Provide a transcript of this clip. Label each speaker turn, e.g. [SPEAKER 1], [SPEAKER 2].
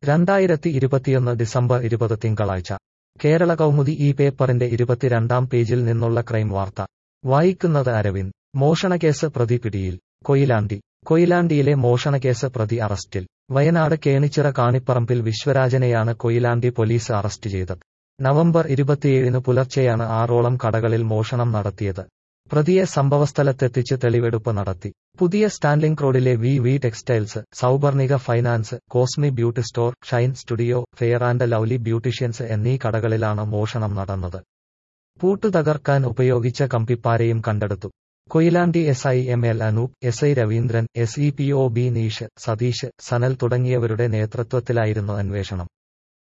[SPEAKER 1] രണ്ടായിരത്തി ഇരുപത്തിയൊന്ന് ഡിസംബർ ഇരുപത് തിങ്കളാഴ്ച കേരള കൗമുദി ഈ പേപ്പറിന്റെ ഇരുപത്തിരണ്ടാം പേജിൽ നിന്നുള്ള ക്രൈം വാർത്ത വായിക്കുന്നത് അരവിന്ദ് മോഷണക്കേസ് പ്രതി പിടിയിൽ കൊയിലാണ്ടി കൊയിലാണ്ടിയിലെ മോഷണക്കേസ് പ്രതി അറസ്റ്റിൽ വയനാട് കേണിച്ചിറ കാണിപ്പറമ്പിൽ വിശ്വരാജനെയാണ് കൊയിലാണ്ടി പോലീസ് അറസ്റ്റ് ചെയ്തത് നവംബർ ഇരുപത്തിയേഴിന് പുലർച്ചെയാണ് ആറോളം കടകളിൽ മോഷണം നടത്തിയത് പ്രതിയെ സംഭവസ്ഥലത്തെത്തിച്ച് തെളിവെടുപ്പ് നടത്തി പുതിയ സ്റ്റാൻലിംഗ് റോഡിലെ V V textiles Sauparnika finance കോസ്മി beauty store shine studio fair and lovely beauticians എന്നീ കടകളിലാണ് മോഷണം നടന്നത് പൂട്ടു തകർക്കാൻ ഉപയോഗിച്ച കമ്പിപ്പാരയും കണ്ടെടുത്തു Koyilandy S I M L Anoop S I Raveendran S E P O Bineesh Satheesh Sanal തുടങ്ങിയവരുടെ നേതൃത്വത്തിലായിരുന്നു അന്വേഷണം